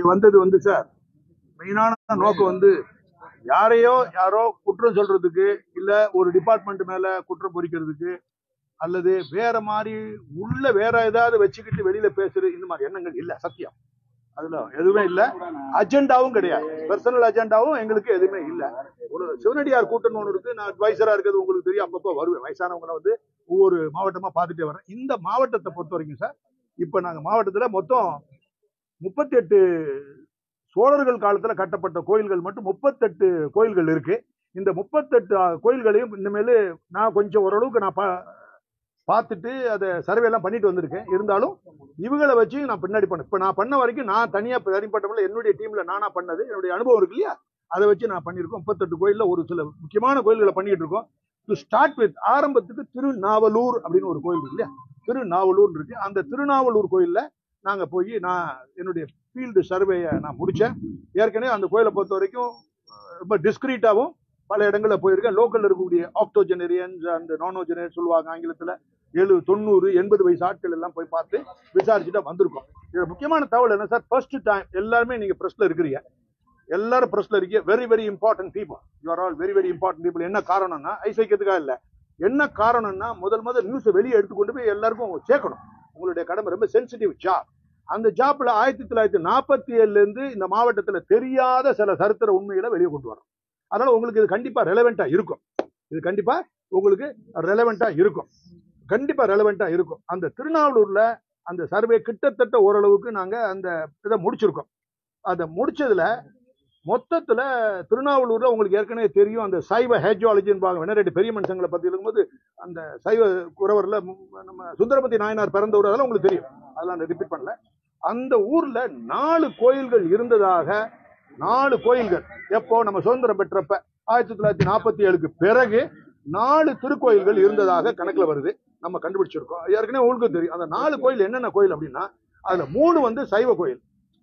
இங்க வந்தது வந்து சார் மெயினான நோக்கம் வந்து யாரையோ யாரோ குற்றம் சொல்றதுக்கு இல்ல ஒரு டிபார்ட்மெண்ட் மேல குற்றம் பொறிக்கிறதுக்கு அல்லது வேற மாதிரி உள்ள வேற ஏதாவது வச்சுக்கிட்டு வெளியில பேசுறது இந்த மாதிரி எண்ணங்கள் இல்ல சத்தியம் அதுல எதுவுமே இல்ல அஜெண்டாவும் கிடையாது பர்சனல் அஜெண்டாவும் எங்களுக்கு எதுவுமே இல்ல ஒரு சிவனடியார் கூட்டம் ஒன்று இருக்கு நான் அட்வைசரா இருக்கிறது உங்களுக்கு தெரியும் அப்பப்போ வருவேன் வயசானவங்களை வந்து ஒவ்வொரு மாவட்டமா பார்த்துட்டே வரேன் இந்த மாவட்டத்தை பொறுத்த வரைக்கும் சார் இப்ப நாங்க மாவட்டத்துல மொத்தம் முப்பத்தி எட்டு சோழர்கள் காலத்துல கட்டப்பட்ட கோயில்கள் மட்டும் முப்பத்தெட்டு கோயில்கள் இருக்கு இந்த முப்பத்தெட்டு கோயில்களையும் இனிமேல் நான் கொஞ்சம் ஓரளவுக்கு நான் பா- பார்த்துட்டு அதை சர்வே எல்லாம் பண்ணிட்டு வந்திருக்கேன் இருந்தாலும் இவங்களை வச்சு நான் பின்னாடி பண்ண இப்ப நான் பண்ண வரைக்கும் நான் தனியா தனிப்பட்ட முறையில் என்னுடைய டீம்ல நானா பண்ணது என்னுடைய அனுபவம் இருக்கு இல்லையா அதை வச்சு நான் பண்ணியிருக்கோம் முப்பத்தெட்டு கோயில்ல ஒரு சில முக்கியமான கோயில்களை பண்ணிட்டு இருக்கோம் டு ஸ்டார்ட் வித் ஆரம்பத்துக்கு திருநாவலூர் அப்படின்னு ஒரு கோயில் இருக்கு இல்லையா திருநாவலூர் இருக்கு அந்த திருநாவலூர் கோயில்ல நாங்க போய் நான் என்னுடைய ஃபீல்டு சர்வேயை நான் முடிச்சேன் ஏற்கனவே அந்த கோயிலை பொறுத்த வரைக்கும் அஹ், ரொம்ப டிஸ்கிரீட்டாவும் பல இடங்கள்ல போயிருக்கேன் லோக்கல்ல இருக்கக்கூடிய ஆக்டோஜெனரியன்ஸ் அண்ட் நானோஜெனரியன் சொல்லுவாங்க ஆங்கிலத்துல ஏழு தொண்ணூறு எண்பது வயசு ஆட்கள் எல்லாம் போய் பார்த்து விசாரிச்சுட்டு வந்திருக்கோம் இதுல முக்கியமான தகவல் என்ன சார் ஃபர்ஸ்ட் டைம் எல்லாருமே நீங்க பிரஸ்ல இருக்கிறீங்க எல்லாரும் பிரஸ்ல இருக்கீங்க very very important people you are all very very important people என்ன காரணம்னா ஐசைக்கிறதுக்காக இல்ல என்ன காரணம்னா முதல் முதல் நியூஸ் வெளியே எடுத்து கொண்டு போய் எல்லாருக்கும் சேர்க்கணும் உங்களுடைய கடமை ரொம்ப சென்சிட்டிவ் ஜாப் அந்த ஜாப்ல ஆயிரத்தி தொள்ளாயிரத்தி நாற்பத்தி ஏழுல இருந்து இந்த மாவட்டத்துல தெரியாத சில சரித்திர உண்மைகளை வெளியே கொண்டு வரோம் அதனால உங்களுக்கு இது கண்டிப்பா ரெலவெண்டா இருக்கும் இது கண்டிப்பா உங்களுக்கு ரெலவெண்டா இருக்கும் கண்டிப்பா ரெலவெண்டா இருக்கும் அந்த திருநாவலூர்ல அந்த சர்வே கிட்டத்தட்ட ஓரளவுக்கு நாங்க அந்த இதை முடிச்சிருக்கோம் அதை முடிச்சதுல மொத்தத்துல திருநாவலூர்ல உங்களுக்கு ஏற்கனவே தெரியும் அந்த சைவ ஹேஜாலஜின்னு வெனரெட்டு பெரிய மனுஷங்களை பத்தி இருக்கும்போது அந்த சைவ குறவர்ல மு- நம்ம சுந்தரபதி நாயனார் பிறந்த ஊர் அதெல்லாம் உங்களுக்கு தெரியும் அதெல்லாம் நான் ரிப்பீட் பண்ணல அந்த ஊர்ல நாலு கோயில்கள் இருந்ததாக நாலு கோயில்கள் எப்போ நம்ம சுதந்திரம் பெற்றப்ப ஆயிரத்தி தொள்ளாயிரத்தி நாற்பத்தி ஏழுக்கு பிறகு நாலு திருக்கோயில்கள் இருந்ததாக கணக்குல வருது நம்ம கண்டுபிடிச்சிருக்கோம் ஏற்கனவே உங்களுக்கு தெரியும் அந்த நாலு கோயில் என்னென்ன கோயில் அப்படின்னா அதுல மூணு வந்து சைவ கோயில்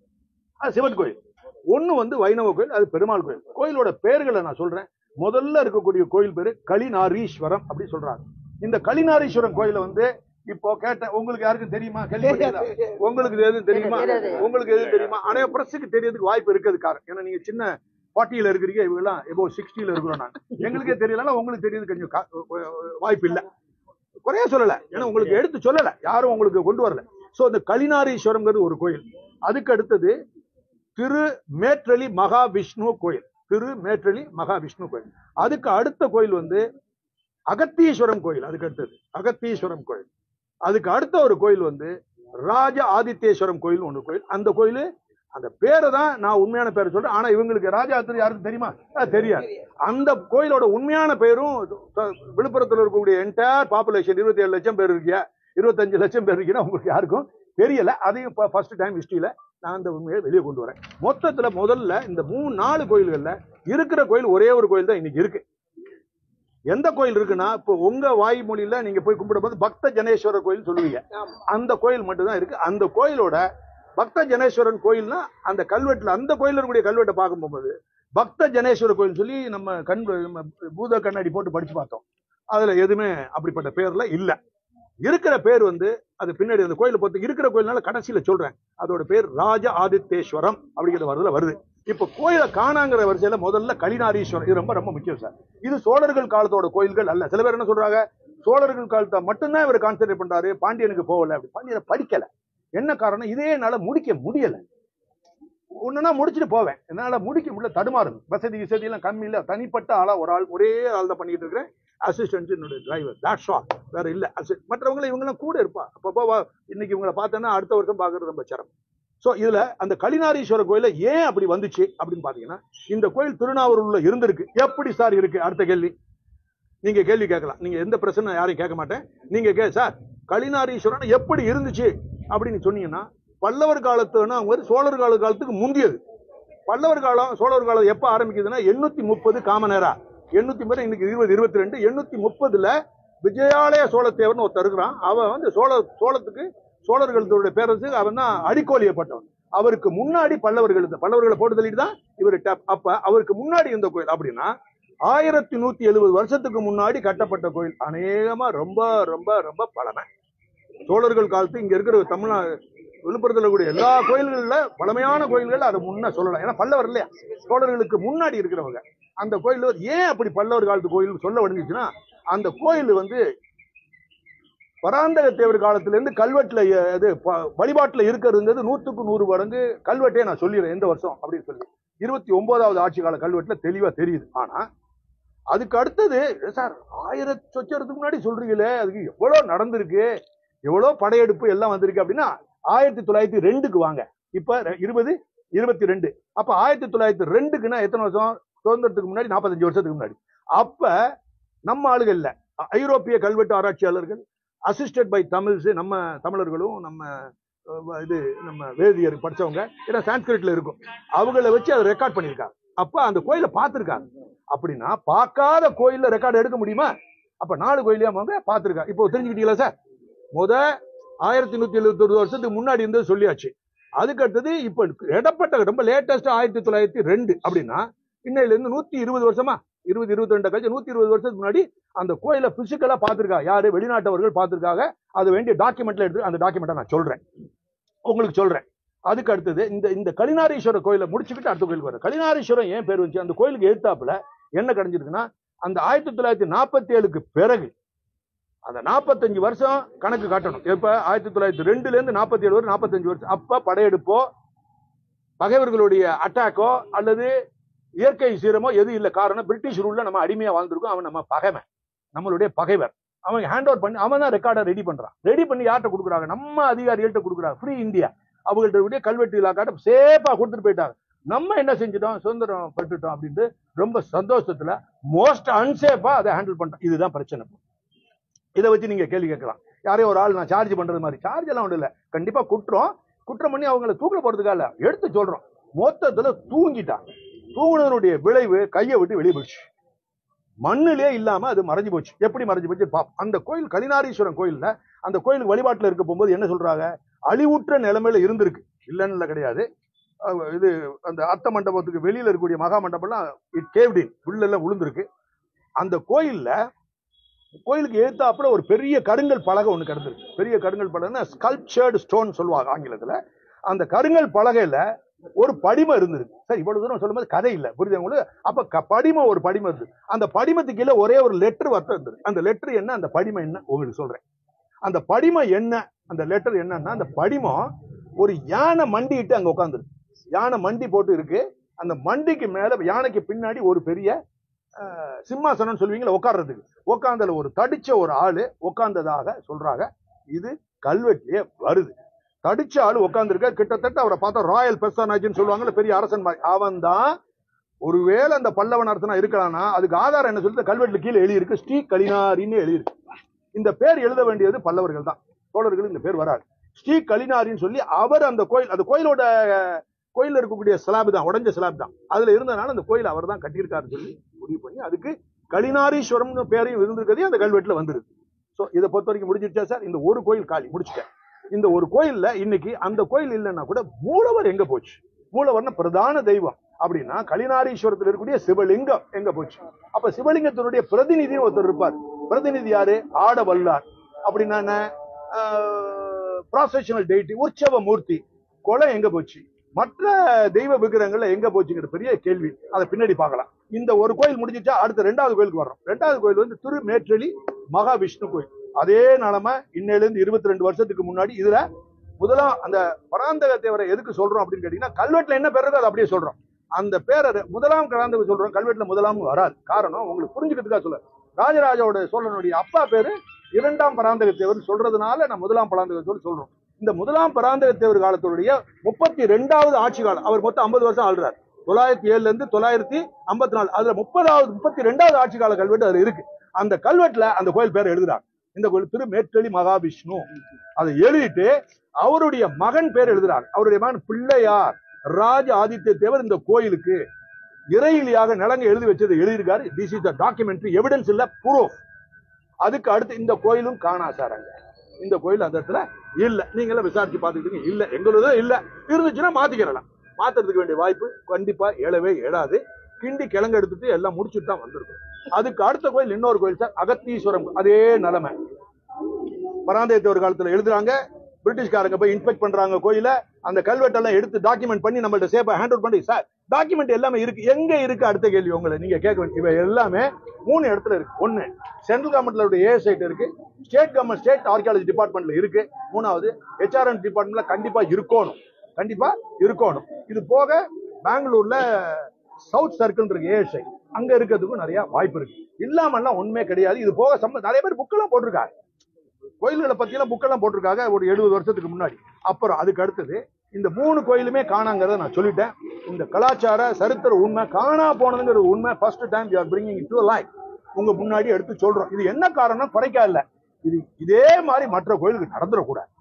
அது சிவன் கோயில் ஒண்ணு வந்து வைணவ கோயில் அது பெருமாள் கோயில் கோயிலோட பெயர்களை நான் சொல்றேன் முதல்ல இருக்கக்கூடிய கோயில் பேரு களிநாரீஸ்வரம் அப்படி சொல்றாங்க இந்த களிநாரீஸ்வரம் கோயில வந்து இப்போ கேட்ட உங்களுக்கு யாருக்கும் தெரியுமா கேள்விப்பட்டீங்களா உங்களுக்கு இது எதுவும் தெரியுமா உங்களுக்கு எதுவும் தெரியுமா ஆனா பிரஸுக்கு தெரியறதுக்கு வாய்ப்பு இருக்குது காரணம் ஏன்னா நீங்க சின்ன ஃபார்ட்டியில இருக்கிறீங்க இவங்க எல்லாம் எபோ சிக்ஸ்டியில இருக்கிறோம் நான் எங்களுக்கே தெரியலன்னா உங்களுக்கு தெரியுது கொஞ்சம் கா- வாய்ப்பு இல்ல குறைய சொல்லல ஏன்னா உங்களுக்கு எடுத்து சொல்லல யாரும் உங்களுக்கு கொண்டு வரல சோ இந்த களிநாரீஸ்வரம்ங்கிறது ஒரு கோயில் அதுக்கு அடுத்தது திரு மேற்றலி மகா விஷ்ணு கோயில் திரு மேற்றலி மகா விஷ்ணு கோயில் அதுக்கு அடுத்த கோயில் வந்து அகத்தீஸ்வரம் கோயில் அதுக்கு அடுத்தது அகத்தீஸ்வரம் கோயில் அதுக்கு அடுத்த ஒரு கோயில் வந்து ராஜ ஆதித்யேஸ்வரம் கோயில் ஒன்று கோயில் அந்த கோயில் அந்த பேரை தான் நான் உண்மையான பேரை சொல்றேன் ஆனா இவங்களுக்கு ராஜா திரு யாருக்கும் தெரியுமா அஹ் தெரியாது அந்த கோயிலோட உண்மையான பேரும் த- விழுப்புரத்துல இருக்கக்கூடிய என்டையர் பாப்புலேஷன் இருபத்தி ஏழு லட்சம் பேர் இருக்கியா இருபத்தஞ்சு லட்சம் பேர் இருக்கீங்கன்னா உங்களுக்கு யாருக்கும் தெரியல அதையும் ஃபர்ஸ்ட் டைம் ஹிஸ்டரியில நான் அந்த உண்மையை வெளியே கொண்டு வரேன் மொத்தத்துல முதல்ல இந்த மூணு நாலு கோயில்கள்ல இருக்கிற கோயில் ஒரே ஒரு கோயில் தான் இன்னைக்கு இருக்கு எந்த கோயில் இருக்குன்னா இப்போ உங்க வாய்மொழியில நீங்க போய் கும்பிடும்போது பக்த ஜனேஸ்வரர் கோயில் சொல்லுவீங்க அந்த கோயில் மட்டும் தான் இருக்கு அந்த கோயிலோட பக்த ஜனேஸ்வரன் கோயில்னா அந்த கல்வெட்டுல அந்த கோயில்ல இருக்கக்கூடிய கல்வெட்டை பார்க்கும் போகும்போது பக்த ஜனேஸ்வரர் கோயில் சொல்லி நம்ம கண் நம்ம பூத கண்ணாடி போட்டு படிச்சு பார்த்தோம் அதுல எதுவுமே அப்படிப்பட்ட பேர்ல இல்ல இருக்கிற பேர் வந்து அது பின்னாடி அந்த கோயிலை பொறுத்து இருக்கிற கோயில்னால கடைசியில சொல்றேன் அதோட பேர் ராஜ ஆதித்தேஸ்வரம் அப்படிங்கிற வருதுல வருது இப்ப கோயிலை காணாங்கிற வரிசையில முதல்ல கலினாரீஸ்வரம் இது ரொம்ப ரொம்ப முக்கியம் சார் இது சோழர்கள் காலத்தோட கோயில்கள் அல்ல சில பேர் என்ன சொல்றாங்க சோழர்கள் காலத்தை மட்டும்தான் இவர் கான்சென்ட்ரேட் பண்றாரு பாண்டியனுக்கு போகல அப்படி பாண்டியனை படிக்கல என்ன காரணம் இதே என்னால முடிக்க முடியல ஒண்ணுனா முடிச்சுட்டு போவேன் என்னால முடிக்க முடியல தடுமாறுது வசதி விசதி எல்லாம் கம்மி இல்ல தனிப்பட்ட ஆளா ஒரு ஆள் ஒரே ஆள் தான் பண்ணிட்டு இருக்கிறேன் அசிஸ்டன்ட் என்னுடைய டிரைவர் தட்ஸ் ஆல் வேற இல்ல assist- மற்றவங்க இவங்க எல்லாம் கூட இருப்பா அப்பப்போ வா- இன்னைக்கு இவங்களை பார்த்தேன்னா அடுத்த வருஷம் பாக்குறது ரொம்ப சிரமம் சோ இதுல அந்த கலினாரீஸ்வரர் கோயில ஏன் அப்படி வந்துச்சு அப்படின்னு பாத்தீங்கன்னா இந்த கோயில் திருநாவூர்ல இருந்திருக்கு எப்படி சார் இருக்கு அடுத்த கேள்வி நீங்க கேள்வி கேட்கலாம் நீங்க எந்த பிரச்சனை யாரையும் கேட்க மாட்டேன் நீங்க கே சார் கலினாரீஸ்வரன் எப்படி இருந்துச்சு அப்படின்னு சொன்னீங்கன்னா பல்லவர் காலத்துனா அவங்க வந்து சோழர் கால காலத்துக்கு முந்தியது பல்லவர் காலம் சோழர் காலம் எப்ப ஆரம்பிக்குதுன்னா எண்ணூத்தி முப்பது காமனேரா எண்ணூத்தி முப்பது இன்னைக்கு இருபது இருபத்தி ரெண்டு எண்ணூத்தி முப்பதுல விஜயாலய சோழத்தேவர்னு ஒருத்தர் இருக்கிறான் அவன் வந்து சோழ சோழத்துக்கு சோழர்களுடைய பேரரசு அவன் தான் அடிக்கோலியப்பட்டவன் அவருக்கு முன்னாடி பல்லவர்கள் இருந்த பல்லவர்களை போட்டு தள்ளிட்டு தான் இவர் அப்ப அவருக்கு முன்னாடி இருந்த கோயில் அப்படின்னா ஆயிரத்தி நூத்தி எழுபது வருஷத்துக்கு முன்னாடி கட்டப்பட்ட கோயில் அநேகமா ரொம்ப ரொம்ப ரொம்ப பழமை சோழர்கள் காலத்து இங்க இருக்கிற தமிழ்நா விழுப்புரத்துல கூடிய எல்லா கோயில்கள்ல பழமையான கோயில்கள் அதை முன்ன சொல்லலாம் ஏன்னா பல்லவர் இல்லையா சோழர்களுக்கு முன்னாடி இருக்கிறவங்க அந்த கோயில் ஏன் அப்படி பல்லவர் காலத்து கோயில் சொல்ல வடிஞ்சுச்சுன்னா அந்த கோயில் வந்து பராந்தக தேவர் காலத்துல இருந்து கல்வெட்டுல எ- இது ப- வழிபாட்டுல இருக்கிறது நூத்துக்கு நூறு மடங்கு கல்வெட்டே நான் சொல்லிடுறேன் எந்த வருஷம் அப்படின்னு சொல்லி இருபத்தி ஒன்பதாவது ஆட்சி கால கல்வெட்டுல தெளிவா தெரியுது ஆனா அதுக்கு அடுத்தது சார் ஆயிரத்தி சொச்சரத்துக்கு முன்னாடி சொல்றீங்களே அதுக்கு எவ்வளவு நடந்திருக்கு எவ்வளவு படையெடுப்பு எல்லாம் வந்திருக்கு அப்படின்னா ஆயிரத்தி தொள்ளாயிரத்தி ரெண்டுக்கு வாங்க இப்ப ரெ- இருபது இருபத்தி ரெண்டு அப்ப ஆயிரத்தி தொள்ளாயிரத்தி ரெண்டுக்குன்னா எத்தனை வருஷம் சுதந்திரத்துக்கு முன்னாடி நாற்பத்தஞ்சு வருஷத்துக்கு முன்னாடி அப்ப நம்ம ஆளுகள்ல அ- ஐரோப்பிய கல்வெட்டு ஆராய்ச்சியாளர்கள் அசிஸ்டட் பை தமிழ்ஸ் நம்ம தமிழர்களும் நம்ம அஹ், இது நம்ம வேதியர் படிச்சவங்க ஏன்னா சான்ஸ்கிரிட்ல இருக்கும் அவங்கள வச்சு அதை ரெக்கார்ட் பண்ணியிருக்காங்க அப்ப அந்த கோயிலை பார்த்திருக்காங்க அப்படின்னா பார்க்காத கோயில்ல ரெக்கார்டு எடுக்க முடியுமா அப்ப நாலு கோயிலையும் அவங்க பார்த்திருக்காங்க இப்போ தெரிஞ்சுக்கிட்டீங்களா சார் முத ஆயிரத்தி நூத்தி எழுபத்தி ஒரு வருஷத்துக்கு முன்னாடி இருந்தது சொல்லியாச்சு அதுக்கு அடுத்தது இப்ப இடப்பட்ட ரொம்ப லேட்டஸ்ட் ஆயிரத்தி தொள்ளாயிரத்தி ரெண்டு அப்படின்னா இன்னையில இருந்து நூத்தி இருபது வருஷமா இருபது இருபத்தி ரெண்டு கழிச்சு நூத்தி இருபது வருஷத்துக்கு முன்னாடி அந்த கோயிலை பிசிக்கலா பார்த்திருக்கா யாரு வெளிநாட்டவர்கள் பார்த்திருக்காங்க அது வேண்டிய டாக்குமெண்ட்ல எடுத்து அந்த டாக்குமெண்ட்டை நான் சொல்றேன் உங்களுக்கு சொல்றேன் அதுக்கு அடுத்தது இந்த இந்த கலினாரீஸ்வரர் கோயிலை முடிச்சுக்கிட்டு அடுத்த கோயிலுக்கு வர கலினாரீஸ்வரம் ஏன் பேர் வச்சு அந்த கோயிலுக்கு எழுத்தாப்புல என்ன கிடைஞ்சிருக்குன்னா அந்த ஆயிரத்தி தொள்ளாயிரத்தி நாற்பத்தி ஏழுக்கு பிறகு அந்த நாற்பத்தஞ்சு வருஷம் கணக்கு காட்டணும் எப்ப ஆயிரத்தி தொள்ளாயிரத்தி ரெண்டுல இருந்து நாற்பத்தி ஏழு வரை நாற்பத்தஞ்சு வருஷம் அப்ப படையெடுப்போ பகைவர்களுடைய அட்டாக்கோ அல்லது இயற்கை சீரமோ எதுவும் இல்லை காரணம் பிரிட்டிஷ் ரூல்ல நம்ம அடிமையா வாழ்ந்திருக்கோம் அவன் நம்ம பகைவன் நம்மளுடைய பகைவர் அவன் ஹேண்ட் ஓவர் பண்ணி அவன் தான் ரெக்கார்டை ரெடி பண்றான் ரெடி பண்ணி யார்கிட்ட கொடுக்குறாங்க நம்ம அதிகாரிகள்ட்ட கொடுக்குறாங்க ஃப்ரீ இந்தியா அவங்கள்ட்ட கூடிய கல்வெட்டு இலாக்காட்ட சேஃபா கொடுத்துட்டு போயிட்டாங்க நம்ம என்ன செஞ்சுட்டோம் சுதந்திரம் பெற்றுட்டோம் அப்படின்ட்டு ரொம்ப சந்தோஷத்துல மோஸ்ட் அன்சேஃபா அதை ஹேண்டில் பண்றோம் இதுதான் பிரச்சனை இதை வச்சு நீங்க கேள்வி கேட்கலாம் யாரையும் ஒரு ஆள் நான் சார்ஜ் பண்றது மாதிரி சார்ஜ் எல்லாம் ஒன்றும் இல்லை கண்டிப்பா குற்றம் குற்றம் பண்ணி அவங்கள தூக்கில போறதுக்காக இல்ல எடுத்து சொல்றோம் மொத்தத்துல தூங்கிட்டாங்க தூங்குனதனுடைய விளைவு கையை விட்டு வெளியே போச்சு மண்ணிலே இல்லாம அது மறைஞ்சு போச்சு எப்படி மறைஞ்சு போச்சு பாப்போம் அந்த கோயில் கலினாரீஸ்வரன் கோயில்ல அந்த கோயிலுக்கு வழிபாட்டுல இருக்க போகும்போது என்ன சொல்றாங்க அழிவுற்ற நிலைமையில இருந்திருக்கு இல்லைன்னு இல்ல கிடையாது அஹ் இது அந்த அத்த மண்டபத்துக்கு வெளியில இருக்கக்கூடிய மகா மண்டபம்லாம் இட் கேவ்டின் உள்ளெல்லாம் விழுந்திருக்கு அந்த கோயில்ல கோயிலுக்கு எழுத்தாப்புல ஒரு பெரிய கருங்கல் பலகை ஒண்ணு கிடந்திருக்கு பெரிய கருங்கல் பலகைன்னா ஸ்கல்ப்சர்டு ஸ்டோன் சொல்லுவாங்க ஆங்கிலத்துல அந்த கருங்கல் பலகையில ஒரு படிமம் இருந்திருக்கு சார் இவ்வளவு தூரம் சொல்லும்போது கதை இல்ல புரியுது உங்களுக்கு அப்ப க- படிமம் ஒரு படிமம் இருந்து அந்த படிமத்துக்கு கீழே ஒரே ஒரு லெட்டர் வர்த்தம் இருந்தது அந்த லெட்டர் என்ன அந்த படிமம் என்ன உங்களுக்கு சொல்றேன் அந்த படிமம் என்ன அந்த லெட்டர் என்னன்னா அந்த படிமம் ஒரு யானை மண்டிட்டு அங்க உட்காந்துருக்கு யானை மண்டி போட்டு இருக்கு அந்த மண்டிக்கு மேல யானைக்கு பின்னாடி ஒரு பெரிய அஹ், சிம்மாசனம் சொல்லுவீங்களா உட்கார்றதுக்கு உட்கார்ந்ததுல ஒரு தடிச்ச ஒரு ஆளு உட்கார்ந்ததாக சொல்றாங்க இது கல்வெட்டிலே வருது தடிச்ச ஆளு உட்கார்ந்திருக்க கிட்டத்தட்ட அவரை பார்த்தா ராயல் பெர்சனாஜ்னு சொல்லுவாங்கல்ல பெரிய அரசன் மாதிரி அவன் தான் ஒருவேளை அந்த பல்லவன் அரசனா இருக்கலாம்னா அதுக்கு ஆதாரம் என்ன சொல்லுது கல்வெட்டுல கீழே எழுதியிருக்கு ஸ்ரீ கலினாரின்னு எழுதியிருக்கு இந்த பேர் எழுத வேண்டியது பல்லவர்கள் தான் சோழர்கள் இந்த பேர் வராது ஸ்ரீ கலினாரின்னு சொல்லி அவர் அந்த கோயில் அந்த கோயிலோட கோயில்ல இருக்கக்கூடிய ஸ்லாப் தான் உடைஞ்ச ஸ்லாப் தான் அதுல இருந்தனால அந்த கோயில் அவர் தான் கட்டியிருக்காருன்னு சொல்லி முடிவு பண்ணி அதுக்கு கலினாரீஸ்வரம்னு பேரையும் இருந்திருக்கதே அந்த கல்வெட்டுல வந்துருது சோ இதை பொறுத்த வரைக்கும் முடிஞ்சிருச்சா சார் இந்த ஒரு கோயில் காலி முடிச்சுட்டேன் இந்த ஒரு கோயில்ல இன்னைக்கு அந்த கோயில் இல்லைன்னா கூட மூலவர் எங்க போச்சு மூலவர்னா பிரதான தெய்வம் அப்படின்னா கலினாரீஸ்வரத்தில் இருக்கக்கூடிய சிவலிங்கம் எங்க போச்சு அப்ப சிவலிங்கத்தினுடைய பிரதிநிதியும் ஒருத்தர் இருப்பார் பிரதிநிதி யாரு ஆட வல்லார் அப்படின்னா என்ன ப்ராசஷனல் டெய்டி உற்சவ மூர்த்தி குளம் எங்க போச்சு மற்ற தெய்வ விக்கிரகங்கள்ல எங்க போச்சுங்கிற பெரிய கேள்வி அதை பின்னாடி பார்க்கலாம் இந்த ஒரு கோயில் முடிஞ்சிச்சா அடுத்த ரெண்டாவது கோயிலுக்கு வர்றோம் ரெண்டாவது கோயில் வந்து திருமேற்றலி மகாவிஷ்ணு கோயில் அதே நிலைமை இன்னையில இருந்து இருபத்தி ரெண்டு வருஷத்துக்கு முன்னாடி இதுல முதலாம் அந்த பராந்தக தேவரை எதுக்கு சொல்றோம் அப்படின்னு கேட்டீங்கன்னா கல்வெட்டுல என்ன பேர் இருக்கோ அதை அப்படியே சொல்றோம் அந்த பேரை முதலாம் கராந்தக சொல்றோம் கல்வெட்டுல முதலாம் வராது காரணம் உங்களுக்கு புரிஞ்சுக்கிறதுக்காக சொல்ல ராஜராஜாவோட சோழனுடைய அப்பா பேரு இரண்டாம் பராந்தக தேவர் சொல்றதுனால நான் முதலாம் பராந்தக சொல்லி சொல்றோம் இந்த முதலாம் பராந்தக தேவர் காலத்துடைய முப்பத்தி ரெண்டாவது ஆட்சி காலம் அவர் மொத்தம் ஐம்பது வருஷம் ஆள்றார் தொள்ளாயிரத்தி ஏழுல இருந்து தொள்ளாயிரத்தி ஐம்பத்தி நாலு அதுல முப்பதாவது முப்பத்தி ரெண்டாவது ஆட்சி கால கல்வெட்டு அதுல இருக்கு அந்த கல்வெட்டுல அந்த கோயில் பேர் எழுதுறாங்க இந்த கோயில் திரு மேற்றலி மகாவிஷ்ணு அதை எழுதிட்டு அவருடைய மகன் பேர் எழுதுறாங்க அவருடைய மகன் பிள்ளையார் ராஜ ஆதித்ய தேவர் இந்த கோயிலுக்கு இறையிலியாக நிலங்க எழுதி வச்சதை எழுதியிருக்காரு this is the documentary evidence இல்ல ப்ரூஃப் அதுக்கு அடுத்து இந்த கோயிலும் காணா சார் அங்க இந்த கோயில் அந்த இடத்துல இல்ல நீங்க எல்லாம் விசாரிச்சு பாத்துக்கிட்டீங்க இல்ல எங்களுதும் இல்ல இருந்துச்சுன்னா மாத்திக்கிறலாம் மாத்துறதுக்கு வேண்டிய வாய்ப்பு கண்டிப்பா எழவே எழாது கிண்டி கிழங்கு எடுத்துட்டு எல்லாம் முடிச்சுட்டு தான் வந்திருக்கும் அதுக்கு அடுத்த கோயில் இன்னொரு கோயில் சார் அகத்தீஸ்வரம் அதே நிலைமை பராந்தயத்தவர் காலத்துல எழுதுறாங்க பிரிட்டிஷ்காரங்க போய் இன்ஸ்பெக்ட் பண்றாங்க கோயில அந்த கல்வெட்டெல்லாம் எடுத்து டாக்குமெண்ட் பண்ணி நம்மள்ட்ட சேஃபா ஹேண்ட் அவுட் பண்ணி சார் டாக்குமெண்ட் எல்லாமே இருக்கு எங்க இருக்கு அடுத்த கேள்வி உங்களை நீங்க கேட்க வேண்டிய இவை எல்லாமே மூணு இடத்துல இருக்கு ஒண்ணு சென்ட்ரல் கவர்மெண்ட்ல ஏ சைட் இருக்கு ஸ்டேட் கவர்மெண்ட் ஸ்டேட் ஆர்கியாலஜி டிபார்ட்மெண்ட்ல இருக்கு மூணாவது ஹெச்ஆர்என் டிபார்ட்மெண்ட்ல கண்டிப்பா இருக்கணும் கண்டிப்பா இருக்கணும் இது போக பெங்களூர்ல சவுத் சர்க்கிள் இருக்கு ஏஎஸ்ஐ அங்க இருக்கிறதுக்கும் நிறைய வாய்ப்பு இருக்கு இல்லாமல்லாம் ஒண்ணுமே கிடையாது இது போக சம்ம நிறைய பேர் புக்கெல்லாம் போட்டிருக்காங்க கோயில்களை பத்தியெல்லாம் புக்கெல்லாம் போட்டிருக்காங்க ஒரு எழுபது வருஷத்துக்கு முன்னாடி அப்புறம் அதுக்கு அடுத்தது இந்த மூணு கோயிலுமே காணாங்கிறத நான் சொல்லிட்டேன் இந்த கலாச்சார சரித்திர உண்மை காணா போனதுங்கிற உண்மை first time you are bringing to life உங்க முன்னாடி எடுத்து சொல்றோம் இது என்ன காரணம் குறைக்கா இல்ல இது இதே மாதிரி மற்ற கோயிலுக்கு நடந்துடக்கூடாது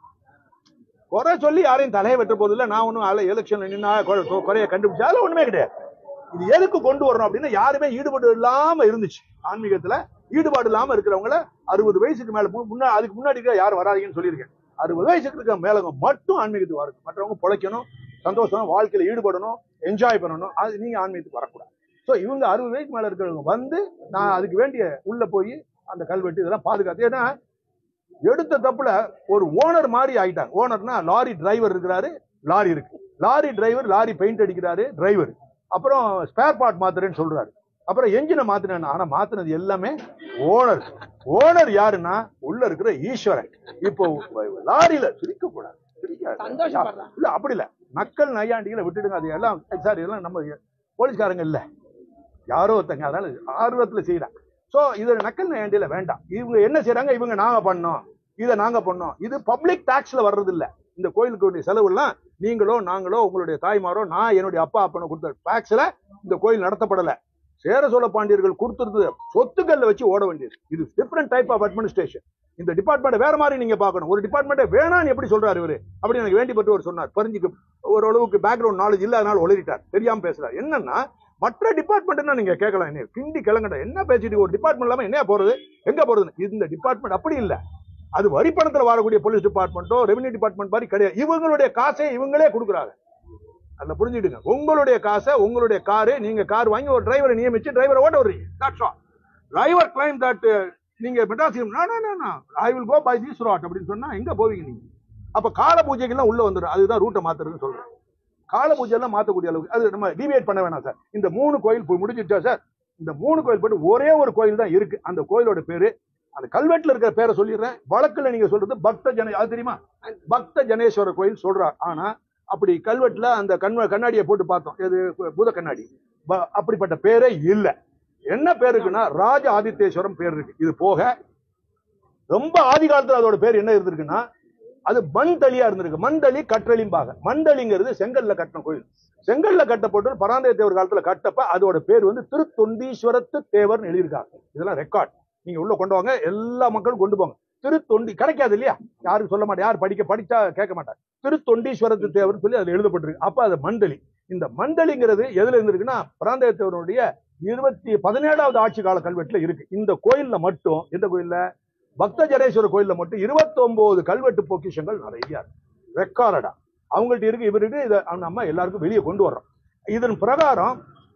குறை சொல்லி யாரையும் தலையை வெட்ட போதில்லை நான் ஒன்றும் அதில் எலெக்ஷன்ல நின்னா குறை- குறைய கண்டுபிடிச்சா அதெல்லாம் ஒண்ணுமே கிடையாது இது எதுக்கு கொண்டு வரணும் அப்படின்னா யாருமே ஈடுபாடு இல்லாம இருந்துச்சு ஆன்மீகத்துல ஈடுபாடு இல்லாம இருக்கிறவங்கள அறுபது வயசுக்கு மேல மு- முன்னா அதுக்கு முன்னாடி இருக்க யாரும் வராதீங்கன்னு சொல்லியிருக்கேன் அறுபது வயசுக்கு இருக்க மேலவங்க மட்டும் ஆன்மீகத்துக்கு வரணும் மற்றவங்க பிழைக்கணும் சந்தோஷம் வாழ்க்கையில ஈடுபடணும் என்ஜாய் பண்ணணும் அது நீங்க ஆன்மீகத்துக்கு வரக்கூடாது ஸோ இவங்க அறுபது வயசுக்கு மேல இருக்கிறவங்க வந்து நான் அதுக்கு வேண்டிய உள்ள போய் அந்த கல்வெட்டு இதெல்லாம் பாதுகாத்து ஏன்னா எடுத்த தப்புல ஒரு ஓனர் மாதிரி ஆயிட்டாங்க ஓனர்னா லாரி டிரைவர் இருக்கிறாரு லாரி இருக்கு லாரி டிரைவர் லாரி பெயிண்ட் அடிக்கிறாரு டிரைவர் அப்புறம் ஸ்பேர் பார்ட் மாத்துறேன்னு சொல்றாரு அப்புறம் என்ஜினை மாத்தினேன் ஆனா மாத்தினது எல்லாமே ஓனர் ஓனர் யாருன்னா உள்ள இருக்கிற ஈஸ்வரன் இப்போ லாரியில சிரிக்க கூடாது சந்தோஷப்படுறான். இல்ல அப்படி இல்ல மக்கள் நையாண்டிகளை விட்டுடுங்க அது எல்லாம் சார் இதெல்லாம் நம்ம போலீஸ்காரங்க இல்ல யாரோ ஒருத்தங்க அதனால ஆர்வத்துல செய்யறாங்க சோ இது நக்கல் நையாண்டியில வேண்டாம் இவங்க என்ன செய்றாங்க இவங்க நாங்க பண்ணோம் இதை நாங்க பண்ணோம் இது பப்ளிக் டாக்ஸ்ல வர்றது இல்ல இந்த கோயிலுக்கு வேண்டிய செலவு எல்லாம் நீங்களோ நாங்களோ உங்களுடைய தாய்மாரோ நான் என்னுடைய அப்பா அப்பனை கொடுத்த டாக்ஸ்ல இந்த கோயில் நடத்தப்படல சேர சோழ பாண்டியர்கள் கொடுத்துருது சொத்துக்கள்ல வச்சு ஓட வேண்டியது இது டிஃப்ரெண்ட் டைப் ஆஃப் அட்மினிஸ்ட்ரேஷன் இந்த டிபார்ட்மெண்ட் வேற மாதிரி நீங்க பார்க்கணும் ஒரு டிபார்ட்மெண்ட் வேணான்னு எப்படி சொல்றாரு இவரு அப்படி எனக்கு வேண்டிப்பட்டு ஒரு சொன்னார் பரிஞ்சுக்கு ஓரளவுக்கு பேக்ரவுண்ட் நாலேஜ் இல்லாதனால ஒளிரிட்டார் தெரியாம பேசுறாரு என்னன்னா மற்ற டிபார்ட்மெண்ட் நீங்க கேட்கலாம் என்ன கிண்டி கிளங்கட என்ன பேசிட்டு ஒரு டிபார்ட்மெண்ட் இல்லாம என்ன போறது எங்க போறது இந்த டிபார்ட்மெண்ட் அப்படி இல்ல அது வரி பணத்துல வரக்கூடிய போலீஸ் டிபார்ட்மெண்ட்டோ ரெவன்யூ டிபார்ட்மெண்ட் மாதிரி கிடையாது இவங்களுடைய காசை இவங்களே கொடுக்குறாங்க அதுல புரிஞ்சுடுங்க உங்களுடைய காசை உங்களுடைய காரு நீங்க கார் வாங்கி ஒரு டிரைவரை நியமிச்சு டிரைவரை ஓட்ட விடுறீங்க that's all driver claim that நீங்க Madras I will go by this road அப்படின்னு சொன்னா எங்க போவீங்க நீங்க அப்ப கால பூஜைக்கெல்லாம் உள்ள வந்துடும் அதுதான் ரூட்டை மாத்துறதுன்னு சொல்றேன் கால பூஜை எல்லாம் மாத்தக்கூடிய அளவுக்கு அது நம்ம டிவியேட் பண்ண வேணாம் சார் இந்த மூணு கோயில் போய் முடிஞ்சிருச்சா சார் இந்த மூணு கோயில் போயிட்டு ஒரே ஒரு கோயில் தான் இருக்கு அந்த கோயிலோட பேரு அந்த கல்வெட்டுல இருக்கிற பேரை சொல்லிடுறேன் வழக்குல நீங்க சொல்றது பக்த ஜன அது தெரியுமா பக்த ஜனேஸ்வரர் கோயில் சொல்றார் ஆனா அப்படி கல்வெட்டுல அந்த கண் கண்ணாடியை போட்டு பார்த்தோம் இது பூத கண்ணாடி ப- அப்படிப்பட்ட பேரே இல்ல என்ன பேர் இருக்குன்னா ராஜ ஆதித்யேஸ்வரம் பேர் இருக்கு இது போக ரொம்ப ஆதி காலத்துல அதோட பேர் என்ன இருந்திருக்குன்னா அது மண்தளியா இருந்திருக்கு மண்தளி கற்றளிம்பாக மண்தளிங்கிறது செங்கல்ல கட்டின கோயில் செங்கல்ல கட்டப்பட்டு பராந்தய தேவர் காலத்துல கட்டப்ப அதோட பேர் வந்து திருத்தொண்டீஸ்வரத்து தேவர்னு எழுதியிருக்காங்க இதெல்லாம் ரெக்கார்ட் நீங்க உள்ள கொண்டு வாங்க எல்லா மக்களும் கொண்டு போங்க திருத்தொண்டி கிடைக்காது இல்லையா யாரும் சொல்ல மாட்டேன் யார் படிக்க படிச்சா கேட்க மாட்டாங்க திருத்தொண்டீஸ்வரத்து தேவர்னு சொல்லி அதுல எழுதப்பட்டிருக்கு அப்ப அது மண்டலி இந்த மண்டலிங்கிறது எதுல இருந்திருக்குன்னா பிராந்தய தேவருடைய இருபத்தி பதினேழாவது ஆட்சி கால கல்வெட்டுல இருக்கு இந்த கோயில்ல மட்டும் எந்த கோயில்ல பக்த ஜனேஸ்வரர் கோயில்ல மட்டும் 29 கல்வெட்டு பொக்கிஷங்கள் நிறைய இருக்கு ரெக்கார்டா அவங்கள்ட்ட இருக்கு இவருக்கு இதை நம்ம எல்லாருக்கும் வெளியே கொண்டு வர்றோம் இதன் பிரகாரம்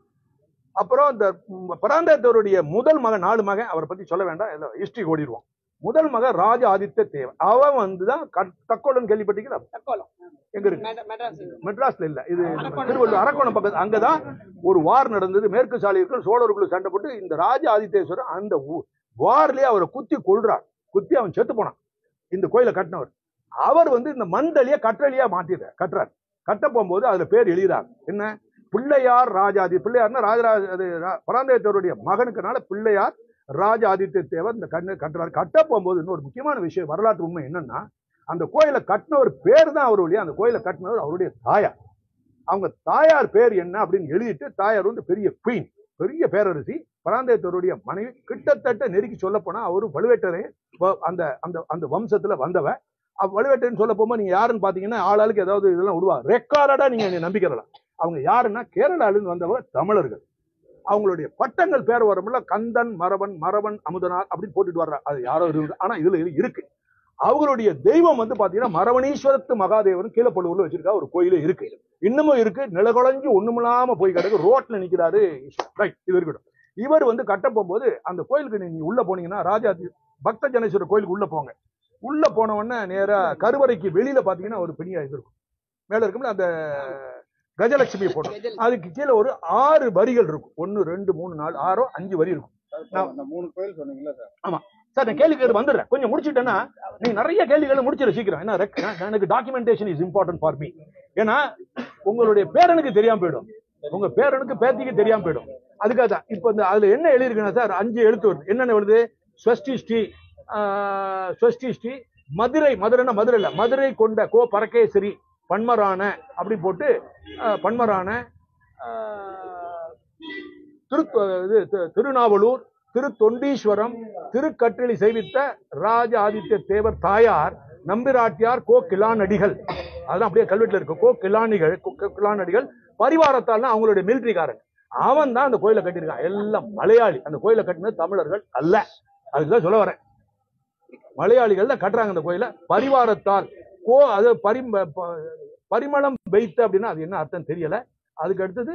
அப்புறம் இந்த பிராந்தத்தவருடைய முதல் மகன் நாலு மகன் அவரை பத்தி சொல்ல வேண்டாம் ஹிஸ்டரி ஓடிடுவோம் முதல் மகன் ராஜ ஆதித்ய தேவன் அவன் வந்துதான் கட்- தக்கோலன் கேள்விப்பட்டீங்களா தக்கோலம் எங்க இருக்கு மெட்ரா- மெட்ராஸ் மெட்ராஸ்ல இல்ல இது அரக்கோணம். திருவள்ளூர் அரக்கோணம் பக்கத்து அங்கதான் ஒரு வார் நடந்தது மேற்கு சாலையர்கள் சோழருக்குள்ள சண்டை போட்டு இந்த ராஜ ஆதித்யேஸ்வரர் அந்த ஊ- வார்லயே அவரை குத்தி கொள்றார் குத்தி அவன் செத்து போனான் இந்த கோயிலை கட்டினவர் அவர் வந்து இந்த மண்டலிய கற்றளியா மாத்திடுறார் கட்டுறார் கட்ட போகும்போது அதுல பேர் எழுதுறாங்க என்ன பிள்ளையார் ராஜாதி பிள்ளையார்னா ராஜராஜ அது ரா- பராந்தகத்தவருடைய மகனுக்குனால பிள்ளையார் ராஜ ஆதித்ய தேவர் இந்த கண்ணு கட்டுறாரு கட்ட போகும்போது இன்னொரு முக்கியமான விஷயம் வரலாற்று உண்மை என்னன்னா அந்த கோயிலை கட்டினவர் பேர் தான் அவருடைய அந்த கோயிலை கட்டினவர் அவருடைய தாயார் அவங்க தாயார் பேர் என்ன அப்படின்னு எழுதிட்டு தாயார் வந்து பெரிய குயின் பெரிய பேரரசி பராந்தகத்தவருடைய மனைவி கிட்டத்தட்ட நெருக்கி சொல்ல போனா அவரு வலுவேட்டரை வ- அந்த அந்த அந்த வம்சத்துல வந்தவ அவ வலுவேட்டர்னு சொல்ல போகும்போது நீங்க யாருன்னு பாத்தீங்கன்னா ஆளாளுக்கு ஏதாவது இதெல்லாம் விடுவாங்க ரெக்கார்டா நீங்க என்னை நம்பிக்கிறலாம் அவங்க யாருன்னா கேரளால இருந்து வந்தவங்க தமிழர்கள் அவங்களுடைய பட்டங்கள் பேர் வரும்ல கந்தன் மரவன் மரவன் அமுதனார் அப்படின்னு போட்டுட்டு வர்றாங்க அது யாரோ இருக்கு ஆனா இதுல இது இருக்கு அவங்களுடைய தெய்வம் வந்து பாத்தீங்கன்னா மரவணீஸ்வரத்து மகாதேவன் கீழப்பள்ளூர்ல வச்சிருக்கா ஒரு கோயிலே இருக்கு இன்னமும் இருக்கு நிலகுலைஞ்சு ஒண்ணுமில்லாம போய் கிடக்கு ரோட்ல நிக்கிறாரு ரைட் இது இருக்கட்டும் இவர் வந்து கட்ட போகும்போது அந்த கோயிலுக்கு நீங்க உள்ள போனீங்கன்னா ராஜா பக்த ஜனேஸ்வரர் கோயிலுக்கு உள்ள போங்க உள்ள போன உடனே நேரா கருவறைக்கு வெளியில பாத்தீங்கன்னா ஒரு பெரிய இது இருக்கும் மேல இருக்கும்ல அந்த கஜலட்சுமி போட்டோ அதுக்கு கீழே ஒரு ஆறு வரிகள் இருக்கும் ஒன்னு ரெண்டு மூணு நாலு ஆறோ அஞ்சு வரி இருக்கும் சார், அந்த மூணு கோயில் சொன்னீங்களா சார் சார் நான் கேள்வி கேட்டு வந்துடுறேன் கொஞ்சம் முடிச்சுட்டேன்னா நீங்க நிறைய கேள்விகளை முடிச்சிட சீக்கிரம் ஏன்னா rec- நான் எனக்கு documentation is important for me ஏன்னா உங்களுடைய பேரனுக்கு தெரியாம போயிடும் உங்க பேரனுக்கு பேத்திக்கு தெரியாம போயிடும் அதுக்காக தான் இப்போ இந்த அதுல என்ன எழுதிருக்குன்னா சார் அஞ்சு எழுத்து வருது என்னென்ன வருது ஸ்வஸ்டி ஸ்ரீ ஆஹ், ஸ்வஸ்டி ஸ்ரீ மதுரை மதுரைன்னா மதுரை இல்ல மதுரை கொண்ட கோ பரகேசரி பன்மரான அப்படி போட்டு ஆஹ், பன்மரான ஆஹ், திரு இது தி- திருநாவலூர் திரு தொண்டீஸ்வரம் திருக்கட்டிலி செய்வித்த ராஜ ஆதித்ய தேவர் தாயார் நம்பிராட்டியார் கோ கிளானடிகள் அதெல்லாம் அப்படியே கல்வெட்டுல இருக்கு கோ கிளானிகள் கோ- கோ- கிளானடிகள் பரிவாரத்தால் அவங்களுடைய மிலிட்டரிக்காரன் அவன் தான் அந்த கோயிலை கட்டியிருக்கான் எல்லாம் மலையாளி அந்த கோயிலை கட்டினது தமிழர்கள் அல்ல அதுக்குதான் சொல்ல வரேன் மலையாளிகள் தான் கட்டுறாங்க அந்த கோயிலை பரிவாரத்தால் கோ அது பரி ப- பரிமளம் வைத்த அப்படின்னா அது என்ன அர்த்தம் தெரியல அதுக்கு அடுத்தது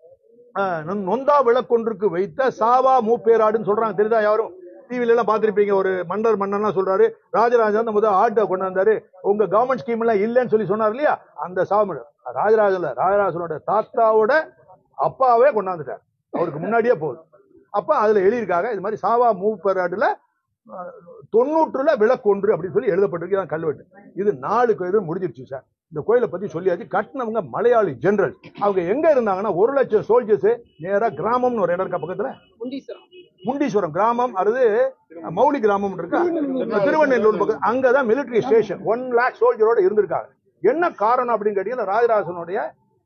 ஆஹ், நொ- நொந்தா விளக்கொன்றுக்கு வைத்த சாவா மூப்பேராடுன்னு சொல்றாங்க தெரியுதா யாரும் டிவில எல்லாம் பார்த்திருப்பீங்க ஒரு மன்னர் மன்னர்லாம் சொல்றாரு ராஜராஜன் தான் முதல் ஆட்டை கொண்டு வந்தாரு உங்க கவர்மெண்ட் ஸ்கீம் எல்லாம் இல்லைன்னு சொல்லி சொன்னார் இல்லையா அந்த சாவ ராஜராஜன் இல்ல ராஜராஜனோட தாத்தாவோட அப்பாவே கொண்டாந்துட்டார் அவருக்கு முன்னாடியே போகுது அப்ப அதுல எழுதியிருக்காங்க இது மாதிரி சாவா மூப்பேராடுல ஆஹ், தொண்ணூற்றுல விளக்கொன்று அப்படின்னு சொல்லி எழுதப்பட்டிருக்கு இதான் கல்வெட்டு இது நாலு இது முடிஞ்சிருச்சு சார் இந்த கோயிலை பத்தி சொல்லியாச்சு கட்டினவங்க மலையாளி ஜெனரல் அவங்க எங்க இருந்தாங்கன்னா ஒரு லட்சம் சோல்ஜர்ஸ் நேரா கிராமம்னு ஒரு இடம் இருக்கா பக்கத்துல முண்டீஸ்வரம் கிராமம் அது மௌலி கிராமம் இருக்கா திருவண்ணூர் பக்கம் அங்கதான் மிலிட்டரி ஸ்டேஷன் ஒன் லேக் சோல்ஜரோட இருந்திருக்காங்க என்ன காரணம் அப்படின்னு கேட்டீங்கன்னா ராஜராஜனுடைய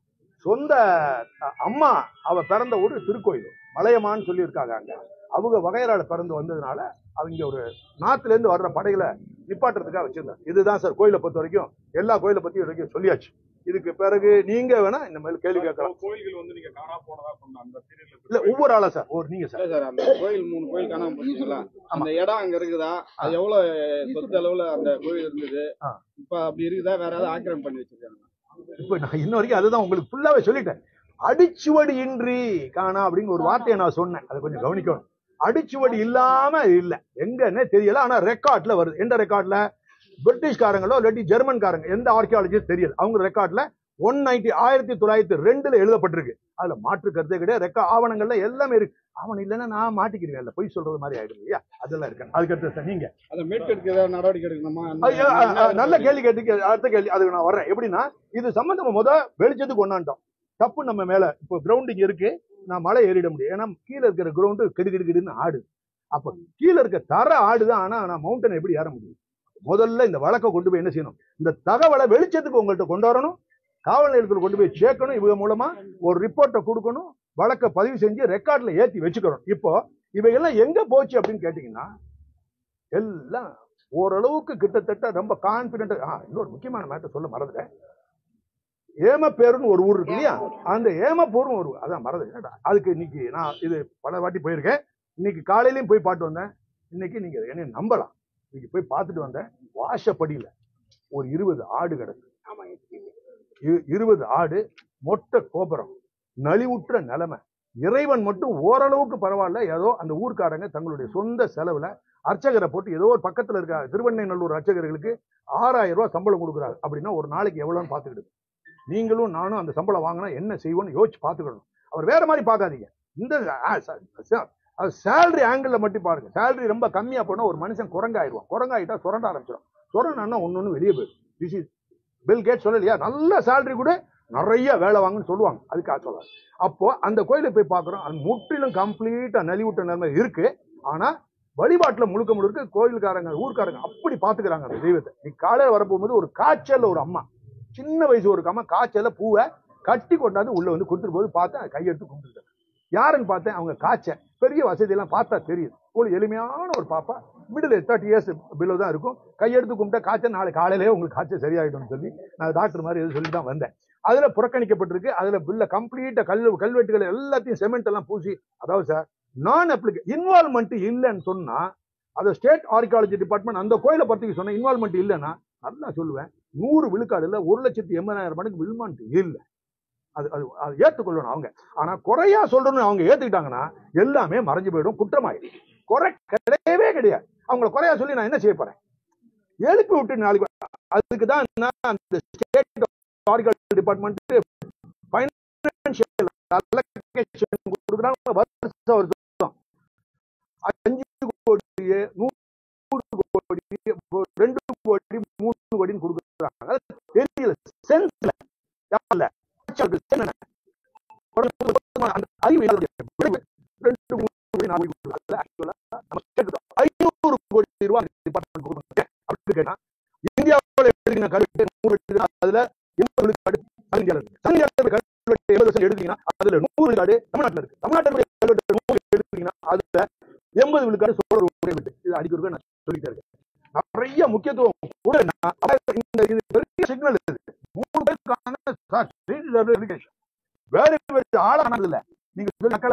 சொந்த அ- அம்மா அவ பிறந்த ஊர் திருக்கோயில் மலையமான்னு சொல்லி இருக்காங்க அங்க அவங்க வகையறால பிறந்து வந்ததுனால அவங்க ஒரு நாட்டுல இருந்து வர்ற படைகளை நிப்பாட்டுறதுக்காக வச்சிருந்தாங்க இதுதான் சார் கோயிலை பொறுத்த வரைக்கும் எல்லா கோயிலை பத்தி வரைக்கும் சொல்லியாச்சு இதுக்கு பிறகு நீங்க வேணா இந்த மாதிரி கேள்வி கேட்கலாம் கோயில்கள் வந்து நீங்க காணா போனதா சொன்ன அந்த பீரியட்ல இல்ல ஒவ்வொரு ஆளா சார் ஒரு நீங்க சார் இல்ல சார் அந்த கோயில் மூணு கோயில் காணாம போச்சுங்களா அந்த இடம் அங்க இருக்குதா அது எவ்வளவு சொத்து அளவுல அந்த கோயில் இருந்தது ஆ. இப்ப அப்படி இருக்குதா வேற ஏதாவது ஆக்கிரமம் பண்ணி வச்சிருக்காங்க இப்ப நான் இன்ன வரைக்கும் அதுதான் உங்களுக்கு ஃபுல்லாவே சொல்லிட்டேன் அடிச்சுவடி இன்றி காணா அப்படின்னு ஒரு வார்த்தையை நான் சொன்னேன் அதை கொஞ்சம் கவனிக்கணும் அடிச்சுவடி இல்லாம இல்ல எங்கன்னே தெரியல ஆனா ரெக்கார்ட்ல வருது எந்த ரெக்கார்ட்ல பிரிட்டிஷ்காரங்களோ இல்லாட்டி ஜெர்மன்காரங்க எந்த ஆர்கியாலஜிஸ்ட் தெரியல அவங்க ரெக்கார்ட்ல ஒன் நைன்டி ஆயிரத்தி தொள்ளாயிரத்தி ரெண்டுல எழுதப்பட்டிருக்கு அதுல மாற்று கருத்தே கிடையாது ரெக்கா ஆவணங்கள்ல எல்லாமே இருக்கு ஆவணம் இல்லைன்னா நான் மாட்டிக்கிறேன் இல்ல பொய் சொல்றது மாதிரி ஆயிடும் இல்லையா அதெல்லாம் இருக்கு அதுக்கு அடுத்து சார் நீங்க அதை மீட்டெடுக்க ஏதாவது நடவடிக்கை எடுக்கணுமா ஐயா, அ, அ, நல்ல கேள்வி கேட்டு அடுத்த கேள்வி அதுக்கு நான் வர்றேன் எப்படின்னா இது சம்பந்தமா முத வெளிச்சத்துக்கு கொண்டாண்டோம் தப்பு நம்ம மேல இப்போ கிரவுண்டிங் இருக்கு நான் மலை ஏறிட முடியும் ஏன்னா கீழே இருக்கிற கிரவுண்டு கிடு கிடு கிடுன்னு ஆடு அப்ப கீழே இருக்க தர ஆடுதான் ஆனா நான் மவுண்டன் எப்படி ஏற முடியும் முதல்ல இந்த வழக்கை கொண்டு போய் என்ன செய்யணும் இந்த தகவலை வெளிச்சத்துக்கு உங்கள்கிட்ட கொண்டு வரணும் காவல் நிலையத்தில் கொண்டு போய் சேர்க்கணும் இவங்க மூலமா ஒரு ரிப்போர்ட்டை கொடுக்கணும் வழக்கை பதிவு செஞ்சு ரெக்கார்ட்ல ஏத்தி வச்சுக்கணும் இப்போ இவையெல்லாம் எங்க போச்சு அப்படின்னு கேட்டீங்கன்னா எல்லாம் ஓரளவுக்கு கிட்டத்தட்ட ரொம்ப கான்பிடென்ட் இன்னொரு முக்கியமான மேட்டர் சொல்ல மறந்துட்டேன் ஏமப்பேருன்னு ஒரு ஊர் இருக்கு இல்லையா அந்த ஏமப்பூர்னு ஒரு ஊர். அதான் மறந்து அதுக்கு இன்னைக்கு நான் இது பல வாட்டி போயிருக்கேன் இன்னைக்கு காலையிலயும் போய் பாட்டு வந்தேன் இன்னைக்கு நீங்க என்னை நம்பலாம் இன்னைக்கு போய் பார்த்துட்டு வந்தேன் வாசப்படியில ஒரு இருபது ஆடு கிடக்கு இ- இருபது ஆடு மொட்டை கோபுரம் நலிவுற்ற நிலைமை இறைவன் மட்டும் ஓரளவுக்கு பரவாயில்ல ஏதோ அந்த ஊர்க்காரங்க தங்களுடைய சொந்த செலவுல அர்ச்சகரை போட்டு ஏதோ ஒரு பக்கத்துல இருக்க திருவண்ணைநல்லூர் அர்ச்சகர்களுக்கு ஆறாயிரம் ரூபாய் சம்பளம் கொடுக்குறாரு அப்படின்னா ஒரு நாளைக்கு எவ்வளவுன்னு பார்த்துக்கிட்டு நீங்களும் நானும் அந்த சம்பளம் வாங்கினா என்ன செய்வோம்னு யோசிச்சு பார்த்துக்கணும் அவர் வேற மாதிரி பார்க்காதீங்க இந்த அது சேலரி ஆங்கிள் மட்டும் பாருங்க சேலரி ரொம்ப கம்மியா போனா ஒரு மனுஷன் குரங்காயிருவான் குரங்காயிட்டா சுரண்ட ஆரம்பிச்சிடும் சுரண்டா ஒன்னு ஒன்று வெளியே போயிடும் திஸ் இஸ் பில் கேட் சொல்லலையா நல்ல சேலரி கூட நிறைய வேலை வாங்குன்னு சொல்லுவாங்க அதுக்காக சொல்றாங்க அப்போ அந்த கோயிலை போய் பார்க்குறோம் அது முற்றிலும் கம்ப்ளீட்டா நலிவுட்ட நிலைமை இருக்கு ஆனா வழிபாட்டுல முழுக்க முழுக்க கோயிலுக்காரங்க ஊர்க்காரங்க அப்படி பாத்துக்கிறாங்க அந்த தெய்வத்தை நீ காலையில வரப்போகும்போது ஒரு காய்ச்சல்ல ஒரு அம்மா சின்ன வயசு ஒரு அம்மா காய்ச்சல்ல பூவை கட்டி கொண்டாந்து உள்ள வந்து கொடுத்துட்டு போது பார்த்தேன் அதை கையெடுத்து கும்பிட்டுட்டேன் யாருன்னு பார்த்தேன் அவங்க காய்ச்ச பெரிய வசதியெல்லாம் பார்த்தா தெரியுது ஒரு எளிமையான ஒரு பாப்பா மிடில் தேர்ட்டி இயர்ஸ் பிலோ தான் இருக்கும் கையெடுத்து கும்பிட்டா காய்ச்சல் நாளை காலையிலேயே உங்களுக்கு காய்ச்சல் சரியாயிடும்னு சொல்லி நான் டாக்டர் மாதிரி எதுவும் சொல்லி தான் வந்தேன் அதுல புறக்கணிக்கப்பட்டிருக்கு அதுல பில்ல கம்ப்ளீட்டா கல் கல்வெட்டுகள் எல்லாத்தையும் செமெண்ட் எல்லாம் பூசி அதாவது சார் நான் அப்ளிகே இன்வால்மெண்ட் இல்லைன்னு சொன்னா அது ஸ்டேட் ஆர்கியாலஜி டிபார்ட்மெண்ட் அந்த கோயிலை பத்தி சொன்ன இன்வால்மெண்ட் இல்லைன்னா நல்லா சொல்லுவேன் நூறு விழுக்காடு இல்ல ஒரு லட்சத்தி எண்பதாயிரம் மடங்கு வில்மாண்ட் இல்லை அது அது அது ஏற்றுக்கொள்ளணும் அவங்க ஆனா குறையா சொல்றோம்னு அவங்க ஏத்துக்கிட்டாங்கன்னா எல்லாமே மறைஞ்சு போயிடும் குற்றமாயிடும் குறை கிடையவே கிடையாது அவங்கள குறையா சொல்லி நான் என்ன செய்ய போறேன் எழுப்பி விட்டு நாளைக்கு அதுக்கு தான் அந்த state horticulture department financial allocation கொடுக்குறாங்க வருஷம் வருஷம் அஞ்சு கோடி நூறு கோடி ரெண்டு கோடி மூணு கோடின்னு கொடுக்குறாங்க அது தெரியல சென்ஸ்ல யாரில்ல என்ன அந்த அறிவு இல்லாதவங்க. ரெண்டு மூணு கோடி நாலு கோடி கொடுக்குறாங்க. Actually, நம்ம state க்கு ஐநூறு கோடி ரூபாய் டிபார்ட்மெண்ட் கொடுக்குறாங்க அப்படி கேட்டா இந்தியாவில் எடுத்தீங்கன்னா கல்வெட்டு நூறு எடுத்தீங்கன்னா அதுல எண்பது விழுக்காடு இந்தியாவில் இருக்கு இந்தியாவில் கல்வெட்டு எண்பது வருஷம் எடுத்தீங்கன்னா அதுல நூறு விழுக்காடு தமிழ்நாட்டில் இருக்கு தமிழ்நாட்டில் கல்வெட்டு நூறு எடுத்தீங்கன்னா அதுல எண்பது விழுக்காடு சோழர் விட்டு இது அடிக்கிறதுக்கு நான் சொல்லிட்டே இருக்கேன் நிறைய முக்கியத்துவம் கூட இந்த இது பெரிய சிக்னல் இது மூணு பேருக்கான sir, this is a verification. வேற வேற ஆளானது இல்ல நீங்க சொல்லி நக்கலா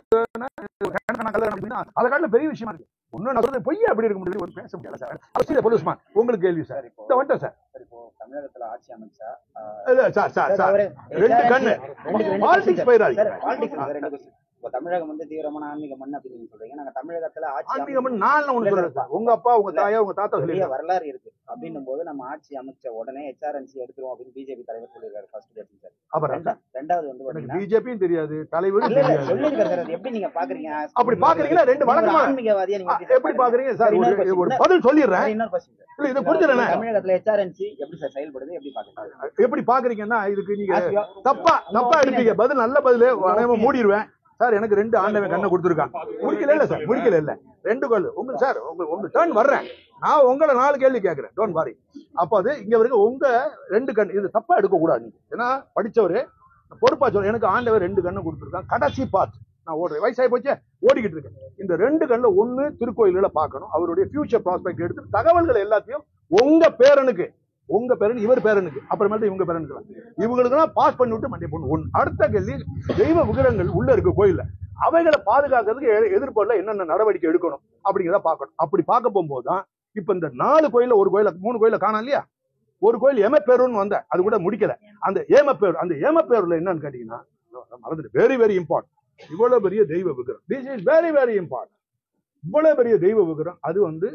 கணக்கான அப்படின்னா அதை காட்டில பெரிய விஷயமா இருக்கு ஒன்னும் நான் சொல்றது பொய்யா அப்படி இருக்க முடியாது ஒரு பேச முடியல சார் அவசியம் பொலிஸ்மான் உங்களுக்கு கேள்வி சார் இப்போ இந்த வந்துட்டேன் சார் சார் இப்போ தமிழகத்துல ஆட்சி அமைச்சா ஆஹ், இல்ல, சார் சார் சார் ஒரு- ரெண்டு கண்ணு ரெண்டு- ரெண்டு பாலிடிக்ஸ் question, பயிராது சார் பாலிடிக்ஸ் சார் ரெண்டு question. இப்போ தமிழகம் வந்து தீவிரமான ஆன்மீக மண் அப்படின்னு நீங்க சொல்றீங்க நாங்க தமிழகத்துல ஆட்சி ஆன்மீகம் அமைச்சு- நான் ஒண்ணு சொல்றேன் சார் உங்க அப்பா உங்க தாயா உங்க தாத்தா பெரிய சொல்லி வரலாறு இருக்கு அப்படின்னும் போது நம்ம ஆட்சி அமைச்ச உடனே ஹெச்ஆர்என்சி எடுத்துருவோம் அப்படின்னு பிஜேபி தலைவர் சொல்லியிருக்காரு ஃபர்ஸ்ட் டேட் சார் அப்புறம் ரெண்டா- ரெண்டாவது வந்து எனக்கு பாத்தீங்கன்னா பிஜேபியும் தெரியாது தலைவரும் இல்ல இல்ல தெரியாது சொல்லியிருக்காரு சார் அது எப்படி நீங்க பாக்குறீங்க அப்படி பாக்குறீங்களா ரெண்டு நீங்க ஒரு வழக்கமா ஆன்மீகவாதியா நீங்க ஆ, எப்படி பாக்குறீங்க சார் இன்னொரு ஒரு question. ஒரு பதில் சொல்லிடுறேன் இன்னொரு கொஸ்டின் சார் இல்ல இது புரிஞ்சுறேன் தமிழகத்துல ஹெச்ஆர்என்சி எப்படி சார் செயல்படுது எப்படி பாக்குறீங்க எப்படி பாக்குறீங்கன்னா இதுக்கு நீங்க As your- தப்பா தப்பா opinion. எடுப்பீங்க பதில் நல்ல பதில் அனைவரும் மூடிடுவேன் சார் எனக்கு ரெண்டு ஆண்டவன் கண்ணை கொடுத்துருக்கான் முடிக்கல இல்ல சார் முடிக்கல இல்ல ரெண்டு கோல் உங்க சார் உங்க உங்க டேர்ன் வர்றேன் நான் உங்களை நாலு கேள்வி கேட்கறேன் டோன்ட் வாரி அப்போ அது இங்க வரைக்கும் உங்க ரெண்டு கண் இது தப்பா எடுக்க கூடாது நீங்க ஏன்னா படிச்சவரு பொறுப்பா சொல்ல எனக்கு ஆண்டவர் ரெண்டு கண்ணு கொடுத்துருக்கான் கடைசி பார்ட் நான் ஓடுறேன் வயசாகி போச்சே ஓடிக்கிட்டு இருக்கேன் இந்த ரெண்டு கண்ணுல ஒண்ணு திருக்கோயில்களை பார்க்கணும் அவருடைய ஃபியூச்சர் ப்ராஸ்பெக்ட் எடுத்து தகவல்கள் எல்லாத்தையும் உங்க பேரனுக்கு உங்க பேரன் இவர் பேரனுக்கு அப்புறமேட்டு இவங்க பேரனுக்கு இவங்களுக்கு பாஸ் பண்ணி விட்டு மண்டிய பொண்ணு ஒன்று அடுத்த கேள்வி தெய்வ விக்கிரகங்கள் உள்ள இருக்கு கோயில்ல அவைகளை பாதுகாக்கிறதுக்கு எ- எதிர்ப்புல என்னென்ன நடவடிக்கை எடுக்கணும் அப்படிங்கிறத பார்க்கணும் அப்படி பார்க்க போகும்போது தான் இப்ப இந்த நாலு கோயில்ல ஒரு கோயில மூணு கோயில காணோம் இல்லையா ஒரு கோயில் ஏமப்பேருன்னு வந்த அது கூட முடிக்கல அந்த ஏமப்பேர் அந்த ஏமப்பேர்ல என்னன்னு கேட்டீங்கன்னா மறந்துட்டு வெரி வெரி இம்பார்ட்டன்ட் இவ்வளவு பெரிய தெய்வ விக்கிரம் this is very very important இவ்வளவு பெரிய தெய்வ விக்கிரம் அது வந்து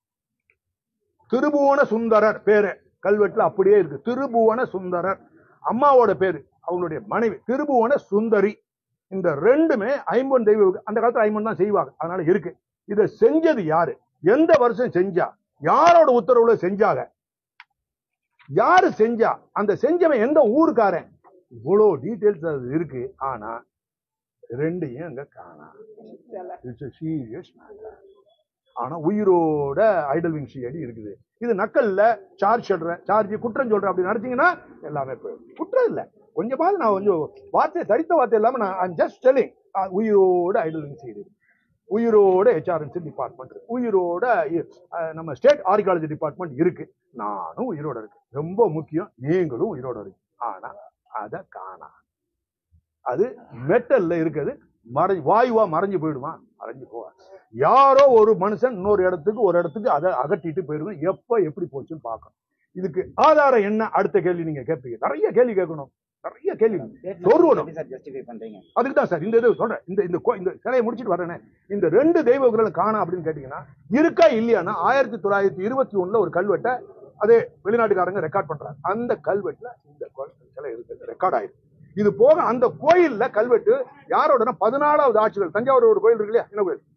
திருபுவன சுந்தரர் பேரு கல்வெட்டுல அப்படியே இருக்கு திருபுவன சுந்தரர் அம்மாவோட பேரு அவங்களுடைய மனைவி திருபுவன சுந்தரி இந்த ரெண்டுமே ஐம்பொன் தெய்வ விக்கிரம். அந்த காலத்துல ஐம்பொன் தான் செய்வாங்க அதனால இருக்கு இதை செஞ்சது யாரு எந்த வருஷம் செஞ்சா யாரோட உத்தரவுல செஞ்சாங்க யாரு செஞ்சா அந்த செஞ்சவன் எந்த ஊருக்காரன் இவ்வளோ டீட்டெயில்ஸ் அது இருக்கு ஆனா ரெண்டையும் அங்க காணா இட்ஸ் சீரியஸ் மேட்டர் ஆனா உயிரோட ஐடல் விங் அடி இருக்குது இது நக்கல்ல சார்ஜ் சொல்றேன் சார்ஜ் குற்றம் சொல்றேன் அப்படி நடத்தீங்கன்னா எல்லாமே போயிடும் குற்றம் இல்ல கொஞ்சமாவது நான் கொஞ்சம் வார்த்தை தடித்த வார்த்தை இல்லாம நான் ஐம் ஜஸ்ட் டெல்லிங் உயிரோட ஐடல் விங் இருக்கு உயிரோட ஹெச்ஆர்என்சி டிபார்ட்மெண்ட் இருக்கு உயிரோட அஹ், நம்ம ஸ்டேட் ஆர்காலஜி டிபார்ட்மெண்ட் இருக்கு நானும் உயிரோட இருக்கு ரொம்ப முக்கியம் நீங்களும் உயிரோட இருக்கு ஆனா அதை காணா அது மெட்டல்ல இருக்குது மறை வாயுவா மறைஞ்சு போயிடுமா மறைஞ்சு போவா யாரோ ஒரு மனுஷன் இன்னொரு இடத்துக்கு ஒரு இடத்துக்கு அதை அகட்டிட்டு போயிடுவேன் எப்ப எப்படி போச்சுன்னு பார்க்கணும் இதுக்கு ஆதாரம் என்ன அடுத்த கேள்வி நீங்க கேட்பீங்க நிறைய கேள்வி கேட்கணும் நிறைய கேள்வி சொருவணும். எப்படி சார் ஜஸ்டிஃபை பண்றீங்க அதுக்கு தான் சார் இந்த இது சொல்றேன் இந்த இந்த கோ- இந்த சிலையை முடிச்சிட்டு வரேனே இந்த ரெண்டு தெய்வ விக்கிரகம் காணா அப்படின்னு கேட்டீங்கன்னா இருக்கா இல்லையானா ஆயிரத்தி தொள்ளாயிரத்தி இருபத்தி ஒண்ணுல ஒரு கல்வெட்டை அதே வெளிநாட்டுக்காரங்க ரெக்கார்ட் பண்றாங்க அந்த கல்வெட்டுல இந்த கோ- சிலை இருக்கு ரெக்கார்ட் ஆயிருக்கு இது போக அந்த கோயில்ல கல்வெட்டு யாரோடனா பதினாலாவது ஆட்சிகள் தஞ்சாவூர் ஒரு கோயில் இருக்கு இல்லையா என்ன கோயில்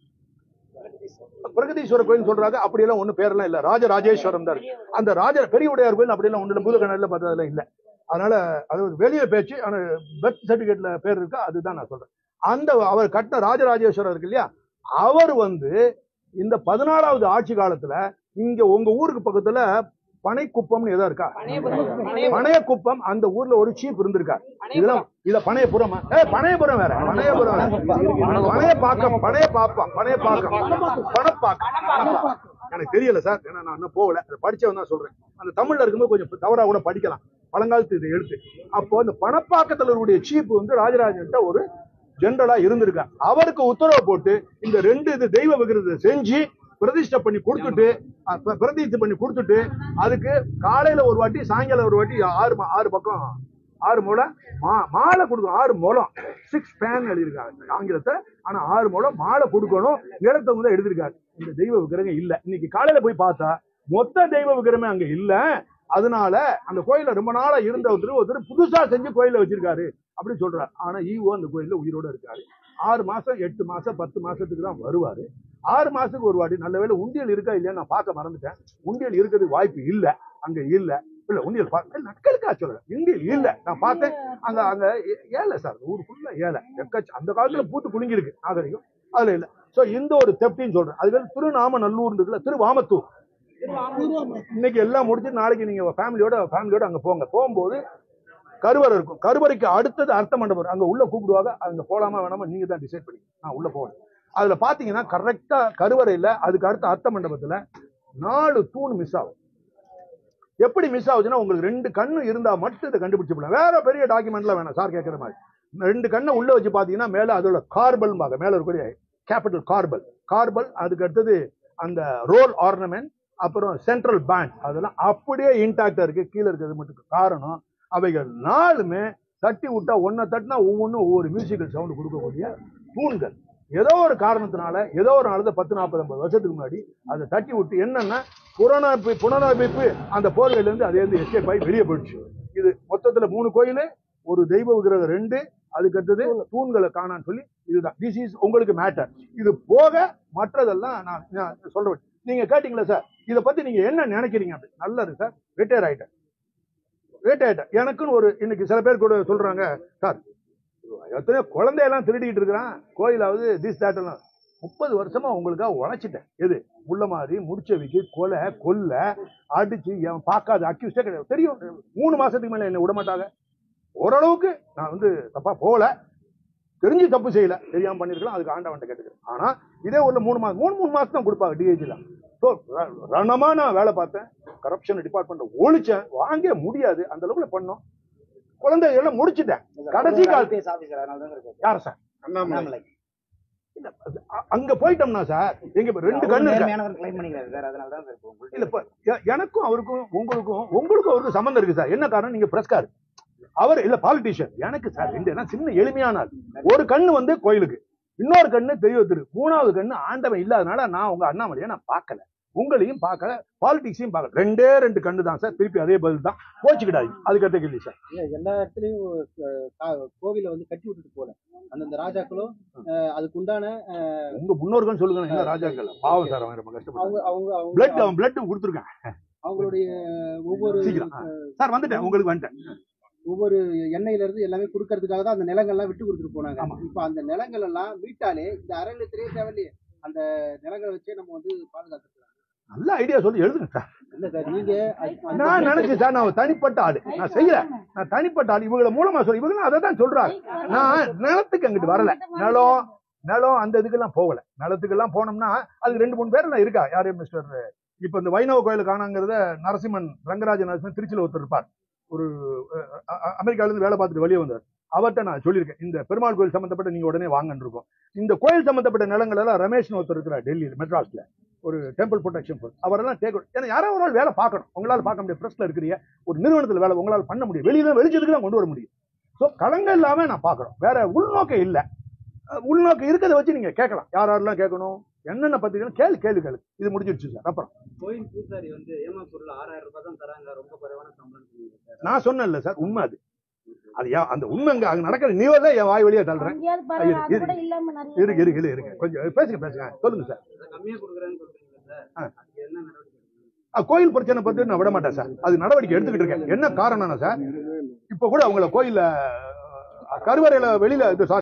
பிரகதீஸ்வரர் கோயில் சொல்றாங்க அப்படியெல்லாம் ஒண்ணு பேரெல்லாம் இல்ல ராஜராஜேஸ்வரம் தான் இருக்கு அந்த ராஜ பெரிய உடையார் கோயில் அப்படியெல்லாம் ஒண்ணு இல்ல பூதகணல்ல பார்த்ததுல இல்ல அதனால அது ஒரு வெளியே பேச்சு ஆனா பர்த் சர்டிபிகேட்ல பேர் இருக்கா அதுதான் நான் சொல்றேன் அந்த அவர் கட்டின ராஜராஜேஸ்வரர் இருக்கு இல்லையா அவர் வந்து இந்த பதினாலாவது ஆட்சி காலத்துல இங்க உங்க ஊருக்கு பக்கத்துல பனைக்குப்பம்னு ஏதோ இருக்கா பனையக்குப்பம் அந்த ஊர்ல ஒரு சீப் இருந்திருக்கார் இதெல்லாம் இத பனையபுரமா ஏ பனையபுரம் வேற பனையபுரம் வேற பனையப்பாக்கம் பனையப்பாப்பா பனையப்பாக்கம் பணப்பாக்கம் எனக்கு தெரியல சார் ஏன்னா நான் இன்னும் போகல அதை படிச்சவன் தான் சொல்றேன் அந்த தமிழ்ல இருக்கும்போது கொஞ்சம் தவறா கூட படிக்கலாம் பழங்காலத்து இதை எழுத்து அப்போ அந்த பணப்பாக்கத்துல இருக்கக்கூடிய சீப் வந்து ராஜராஜன்ட்ட ஒரு ஜெனரலா இருந்திருக்கா அவருக்கு உத்தரவு போட்டு இந்த ரெண்டு இது தெய்வ விக்கிரத்தை செஞ்சு பிரதிஷ்டை பண்ணி கொடுத்துட்டு அஹ், பிர- பிரதிஷ்டை பண்ணி கொடுத்துட்டு அதுக்கு காலையில ஒரு வாட்டி சாயங்காலம் ஒரு வாட்டி ஆறு ம- ஆறு பக்கம் ஆறு முளை மா மாலை கொடுக்கணும் ஆறு முளம் சிக்ஸ் பேன் எழுதியிருக்காங்க ஆங்கிலத்தை ஆனா ஆறு முளம் மாலை கொடுக்கணும் நிலத்தவங்க தான் எழுதியிருக்காரு இந்த தெய்வ விக்கிரகம் இல்ல இன்னைக்கு காலையில போய் பார்த்தா மொத்த தெய்வ விக்கிரமே அங்க இல்ல அதனால அந்த கோயில ரொம்ப நாளா இருந்த ஒருத்தர் ஒருத்தர் புதுசா செஞ்சு கோயில வச்சிருக்காரு அப்படின்னு சொல்றாரு ஆனா ஈவோ அந்த கோயில்ல உயிரோட இருக்காரு ஆறு மாசம் எட்டு மாசம் பத்து மாசத்துக்கு தான் வருவாரு ஆறு மாசத்துக்கு ஒரு வாட்டி நல்ல வேளை உண்டியல் இருக்கா இல்லையா நான் பார்க்க மறந்துட்டேன் உண்டியல் இருக்கிறதுக்கு வாய்ப்பு இல்ல அங்க இல்ல இல்ல உண்டியல் பா- இல்ல, நக்கலுக்கா சொல்ல உண்டியல் இல்ல நான் பார்த்தேன் அங்க அங்க ஏ- ஏழை சார் ஊர் ஃபுல்லா ஏழை எக்கச்ச அந்த காலத்துல பூத்து குலுங்கி இருக்கு நாகரிகம் அதுல இல்ல சோ இந்த ஒரு தெப்டின்னு சொல்றேன் அதுக்கு திருநாமநல்லூர் இருக்குல்ல திருவாமத்தூர் இன்னைக்கு எல்லாம் முடிச்சு நாளைக்கு நீங்க ஃபேமிலியோட ஃபேமிலியோட அங்க போங்க போகும்போது கருவறை இருக்கும் கருவறைக்கு அடுத்தது அர்த்த மண்டபம் அங்க உள்ள கூப்பிடுவாங்க அங்க போலாமா வேணாமா நீங்க தான் டிசைட் பண்ணி நான் உள்ள போவேன் அதுல பாத்தீங்கன்னா கரெக்டா கருவறையில அதுக்கு அடுத்த அர்த்த மண்டபத்துல நாலு தூண் மிஸ் ஆகும் எப்படி மிஸ் ஆகுதுன்னா உங்களுக்கு ரெண்டு கண்ணு இருந்தா மட்டும் இதை கண்டுபிடிச்சிடலாம் வேற பெரிய டாக்குமெண்ட்லாம் வேணாம் சார் கேட்கற மாதிரி ரெண்டு கண்ணை உள்ள வச்சு பாத்தீங்கன்னா மேல அதோட கார்பல் மேல இருக்கக்கூடிய கேபிட்டல் கார்பல் கார்பல் அதுக்கு அடுத்தது அந்த ரோல் ஆர்னமெண்ட் அப்புறம் சென்ட்ரல் பேண்ட் அதெல்லாம் அப்படியே இன்டாக்டா இருக்கு கீழே இருக்கிறது மட்டும் காரணம் அவைகள் நாலுமே தட்டி விட்டா ஒன்ன தட்டினா ஒவ்வொன்றும் ஒவ்வொரு மியூசிக்கல் சவுண்ட் கொடுக்கக்கூடிய தூண்கள் ஏதோ ஒரு காரணத்தினால ஏதோ ஒரு நாள் பத்து நாற்பது ஐம்பது வருஷத்துக்கு முன்னாடி அதை தட்டி விட்டு என்னன்னா புனரமைப்பு புனரமைப்பு அந்த போர்வையில இருந்து அதே வந்து எஸ்கேப் ஆகி வெளியே போயிடுச்சு இது மொத்தத்துல மூணு கோயில் ஒரு தெய்வ விக்கிரகம் ரெண்டு அதுக்கு அடுத்தது தூண்களை காணான்னு சொல்லி இதுதான் திஸ் இஸ் உங்களுக்கு மேட்டர் இது போக மற்றதெல்லாம் நான் நான் சொல்றேன் நீங்க கேட்டீங்களா சார் இதை பத்தி நீங்க என்ன நினைக்கிறீங்க அப்படி நல்லது சார் ரிட்டையர் ஆயிட்டேன் ரிட்டையர் ஆயிட்டேன் எனக்குன்னு ஒரு இன்னைக்கு சில பேர் கூட சொல்றாங்க சார் எத்தனையோ குழந்தையெல்லாம் திருடிக்கிட்டு இருக்கிறான் கோயிலாவது திஸ் தேட் எல்லாம் முப்பது வருஷமா உங்களுக்காக உழைச்சிட்டேன் எது முள்ள மாதிரி முடிச்சவிக்கு கொலை கொல்ல அடிச்சு என் பார்க்காத அக்யூஸ்டே கிடையாது தெரியும் மூணு மாசத்துக்கு மேல என்ன விட மாட்டாங்க ஓரளவுக்கு நான் வந்து தப்பா போகல தெரிஞ்சு தப்பு செய்யல தெரியாம பண்ணிருக்கலாம் அதுக்கு ஆண்டவன்ட்ட கேட்டுக்கிறேன் ஆனா இதே ஒரு மூணு மாசம் மூணு மூணு மாசம் தான் கொடுப்பாங்க டிஏஜில ஸோ ரணமா நான் வேலை பார்த்தேன் கரப்ஷன் டிபார்ட்மெண்ட் ஒழிச்சேன் வாங்க முடியாது அந்த அளவுக்கு பண்ணோம் குழந்தைகள் எல்லாம் முடிச்சிட்டேன் கடைசி கால- ஐபிஎஸ் ஆபீசர் அதனால தான் சார் யார் சார் அண்ணாமலை அண்ணாமலை அ- அங்க போயிட்டோம்னா சார் எங்க இப்ப ரெண்டு கண்ணு இருக்கா நேர்மையானவர் கிளைம் பண்ணிக்கிறாரு சார் அதனால தான் சார் இப்போ உங்கள்ட்ட இல்ல இப்ப எ- எனக்கும் அவருக்கும் உங்களுக்கும் உங்களுக்கும் அவருக்கும் சம்மந்தம் இருக்கு சார் என்ன காரணம் நீங்க பிரஸ்கார் அவர் இல்ல பாலிட்டிஷியன் எனக்கு சார் ரெண்டு என்ன சின்ன எளிமையான ஆள் ஒரு கண்ணு வந்து கோயிலுக்கு இன்னொரு கண்ணு தெய்வத்திற்கு மூணாவது கண்ணு ஆண்டவன் இல்லாதனால நான் உங்க அண்ணாமலையை நான் பார்க்கல உங்களையும் பார்க்கல பாலிடிக்ஸையும் பார்க்கல ரெண்டே ரெண்டு கண்ணு தான் சார் திருப்பி அதே பதில் தான் போச்சுக்கிடாது அதுக்கு அடுத்த கேள்வி சார் இல்ல, எல்லா இடத்துலயும் அஹ், கா- கோவிலை வந்து கட்டி விட்டுட்டு போல அந்தந்த ராஜாக்களும் அஹ், அதுக்கு உண்டான அஹ், உங்க முன்னோர்கள் சொல்லுங்க என்ன ராஜாக்கள் பாவம் சார் அவன் ரொம்ப கஷ்டப்பட்டு அவங்க அவங்க அவங்க பிளட் அவன் பிளட் கொடுத்துருக்கேன் அவங்களுடைய ஒவ்வொரு சீக்கிரம் ஆ. சார் வந்துட்டேன் உங்களுக்கு வந்துட்டேன் ஒவ்வொரு எண்ணெயில இருந்து எல்லாமே கொடுக்கறதுக்காக தான் அந்த நிலங்கள்லாம் விட்டு கொடுத்துட்டு போனாங்க ஆமா. இப்ப அந்த நிலங்கள் எல்லாம் மீட்டாலே இந்த அறநிலையத்திலேயே தேவையில்லையே அந்த நிலங்களை வச்சே நம்ம வந்து பாதுகாத்துக்கலாம் நல்ல ஐடியா சொல்லி எழுதுங்க சார் இல்ல சார் நீங்க அது- அந்த- நான் நினைச்சேன் சார் நான் ஒரு தனிப்பட்ட ஆளு நான் செய்யல நான் தனிப்பட்ட ஆளு இவங்கள மூலமா சொல்ல இவங்க அதை தான் சொல்றாங்க நான் நிலத்துக்கு அங்கிட்டு வரல நிலம் நிலம் அந்த இதுக்கெல்லாம் போகல நிலத்துக்கெல்லாம் போனோம்னா அதுக்கு ரெண்டு மூணு பேர் நான் இருக்கா யாரு மிஸ்டர் இப்ப இந்த வைணவ கோயில் காணாங்கிறத நரசிம்மன் ரங்கராஜ நரசிம்மன் திருச்சியில ஒருத்தர் இருப்பார் ஒரு அஹ், அ- அ- அமெரிக்கால இருந்து வேலை பார்த்துட்டு வெளியே வந்தார் அவர்கிட்ட நான் சொல்லியிருக்கேன் இந்த பெருமாள் கோயில் சம்பந்தப்பட்ட நீங்க உடனே வாங்கன்னு இருக்கோம் இந்த கோயில் சம்பந்தப்பட்ட நிலங்கள் எல்லாம் ரமேஷ்னு ஒருத்தர் இருக்கிறார் டெல்லியில் மெட்ராஸ்ல ஒரு டெம்பிள் ப்ரொடெக்ஷன் ஃபோர்ஸ் அவரெல்லாம் டேக் ஏன்னா யாரோ ஒரு ஆள் வேலை பார்க்கணும் உங்களால பார்க்க முடியும் பிரஸ்ல இருக்கிறீங்க ஒரு நிறுவனத்துல வேலை உங்களால பண்ண முடியும் வெளியில வெளிச்சத்துக்கு தான் கொண்டு வர முடியும் ஸோ களங்கம் இல்லாம நான் பார்க்கறோம் வேற உள்நோக்கம் இல்ல அஹ் உள்நோக்கம் இருக்கிறத வச்சு நீங்க கேட்கலாம் யார் யாரெல்லாம் கேட்கணும் என்னென்ன பத்திரிக்கை கேள்வி கேள்வி கேளு இது முடிஞ்சிடுச்சு சார் அப்புறம் கோயில் பூசாரி வந்து ஏமா பொருள் ஆறாயிரம் ரூபாய் தான் தராங்க ரொம்ப குறைவான சம்பளம் சொன்னீங்க சார் நான் சொன்னேன்ல சார் உண்மை அது அது ஏன் அந்த உண்மை அங்க அங்க நடக்கிற நியூஸ் என் வாய் வழியா தள்ளுறேன் அங்கேயாவது பாருங்க இரு, அது இரு. கூட இல்லாம நிறைய இருக்கு இருக்கு இருக்கு இருக்கு கொஞ்சம் பேசுங்க பேசுங்க சொல்லுங்க சார் அதை கம்மியா கொடுக்குறேன்னு சொல்றீங்க சார் ஆ. அதுக்கு என்ன நடவடிக்கை எடுக்கணும்? அஹ் கோயில் பிரச்சனை பத்தி நான் விட மாட்டேன் சார் அது நடவடிக்கை எடுத்துக்கிட்டு இருக்கேன் என்ன காரணம்னா சார் இப்ப கூட அவங்கள கோயில்ல அஹ், கருவறையில வெளியில இது sorry,